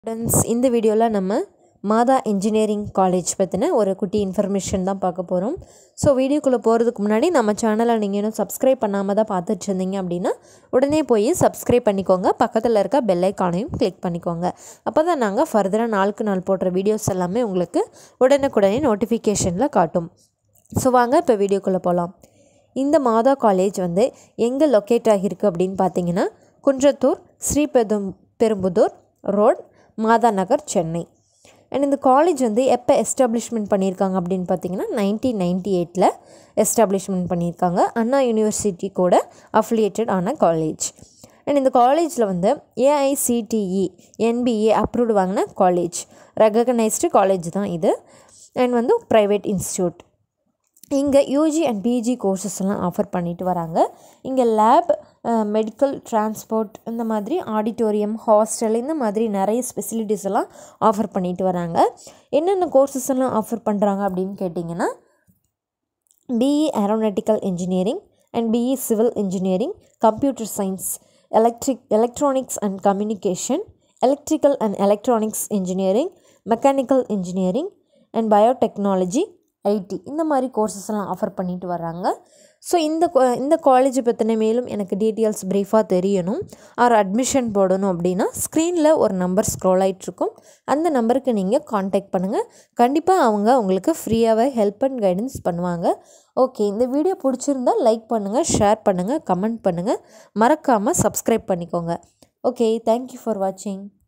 friends இந்த வீடியோவில் நம்ம மாதா இன்ஜினியரிங் காலேஜ் பற்றின ஒரு குட்டி இன்ஃபர்மேஷன் தான் பார்க்க போகிறோம் ஸோ வீடியோக்குள்ளே போகிறதுக்கு முன்னாடி நம்ம சேனலை நீங்கள் இன்னும் சப்ஸ்கிரைப் பண்ணாமல் தான் பார்த்துட்டு இருந்தீங்க அப்படின்னா உடனே போய் சப்ஸ்கிரைப் பண்ணிக்கோங்க பக்கத்தில் இருக்க பெல் ஐக்கானையும் கிளிக் பண்ணிக்கோங்க அப்போ தான் நாங்கள் ஃபர்தராக நாளுக்கு நாள் போடுற வீடியோஸ் எல்லாமே உங்களுக்கு உடனுக்குடனே நோட்டிஃபிகேஷனில் காட்டும் ஸோ வாங்க இப்போ வீடியோக்குள்ளே போகலாம் இந்த மாதா காலேஜ் வந்து எங்கே லொக்கேட் ஆகியிருக்கு அப்படின்னு பார்த்தீங்கன்னா குன்றத்தூர் ஸ்ரீபெரும் பெரும்புதூர் ரோட் மாதா நகர் சென்னை அண்ட் இந்த காலேஜ் வந்து எப்போ எஸ்டாப்ளிஷ்மெண்ட் பண்ணியிருக்காங்க அப்படின்னு பார்த்தீங்கன்னா நைன்டீன் நைன்டி எயிட்டில் எஸ்டாப்ளிஷ்மெண்ட் பண்ணியிருக்காங்க அண்ணா யூனிவர்சிட்டி கூட அஃபிலியேட்டட் ஆன காலேஜ் அண்ட் இந்த காலேஜில் வந்து ஏஐசிடிஇ என்பிஏ அப்ரூவ்டு வாங்கின காலேஜ் ரெகக்னைஸ்டு காலேஜ் தான் இது அண்ட் வந்து ப்ரைவேட் இன்ஸ்டியூட் இங்கே யூஜி அண்ட் பிஜி கோர்சஸ் எல்லாம் ஆஃபர் பண்ணிட்டு வராங்க இங்கே லேப் மெடிக்கல் டிரான்ஸ்போர்ட் இந்த மாதிரி ஆடிட்டோரியம் ஹாஸ்டல் இந்த மாதிரி நிறைய ஃபெசிலிட்டிஸ் எல்லாம் ஆஃபர் பண்ணிட்டு வராங்க என்னென்ன கோர்சஸ் எல்லாம் ஆஃபர் பண்ணுறாங்க அப்படின்னு கேட்டிங்கன்னா BE aeronautical engineering and BE civil engineering computer science electric electronics and communication electrical and electronics engineering mechanical engineering and biotechnology IT இந்த மாதிரி கோர்சஸ் எல்லாம் ஆஃபர் பண்ணிட்டு வர்றாங்க ஸோ இந்த இந்த காலேஜை பற்றின மேலும் எனக்கு டீட்டெயில்ஸ் ப்ரீஃபாக தெரியணும் ஆர் அட்மிஷன் போடணும் அப்படின்னா ஸ்க்ரீனில் ஒரு நம்பர் ஸ்க்ரோல் ஆகிட்ருக்கும் அந்த நம்பருக்கு நீங்கள் காண்டாக்ட் பண்ணுங்கள் கண்டிப்பாக அவங்க உங்களுக்கு ஃப்ரீயாகவே ஹெல்ப் அண்ட் கைடன்ஸ் பண்ணுவாங்க ஓகே இந்த வீடியோ பிடிச்சிருந்தா லைக் பண்ணுங்கள் ஷேர் பண்ணுங்கள் கமெண்ட் பண்ணுங்கள் மறக்காமல் சப்ஸ்கிரைப் பண்ணிக்கோங்க ஓகே தேங்க்யூ ஃபார் வாட்சிங்